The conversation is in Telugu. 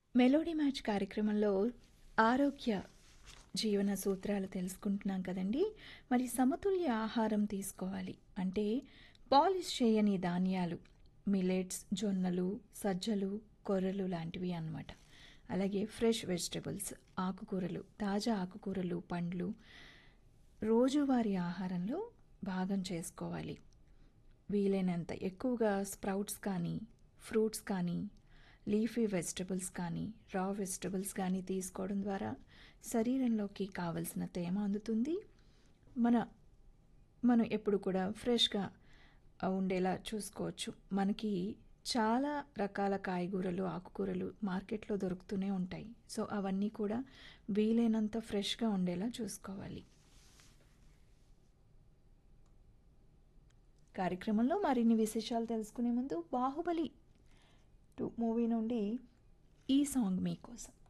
మెలోడీ మ్యాచ్ కార్యక్రమంలో ఆరోగ్య జీవన సూత్రాలు తెలుసుకుంటున్నాం కదండి మరి సమతుల్య ఆహారం తీసుకోవాలి అంటే పాలిష్ చేయని ధాన్యాలు మిలెట్స్ జొన్నలు సజ్జలు కొర్రలు లాంటివి అన్నమాట అలాగే ఫ్రెష్ వెజిటబుల్స్ ఆకుకూరలు తాజా ఆకుకూరలు పండ్లు రోజువారీ ఆహారంలో భాగం చేసుకోవాలి వీలైనంత ఎక్కువగా స్ప్రౌట్స్ కానీ ఫ్రూట్స్ కానీ లీఫీ వెజిటబుల్స్ కానీ రా వెజిటబుల్స్ కానీ తీసుకోవడం ద్వారా శరీరంలోకి కావలసిన తేమ అందుతుంది మన మనం ఎప్పుడు కూడా ఫ్రెష్గా ఉండేలా చూసుకోవచ్చు మనకి చాలా రకాల కాయగూరలు ఆకుకూరలు మార్కెట్లో దొరుకుతూనే ఉంటాయి సో అవన్నీ కూడా వీలైనంత ఫ్రెష్గా ఉండేలా చూసుకోవాలి కార్యక్రమంలో మరిన్ని విశేషాలు తెలుసుకునే ముందు బాహుబలి టూ మూవీ నుండి ఈ సాంగ్ మీకోసం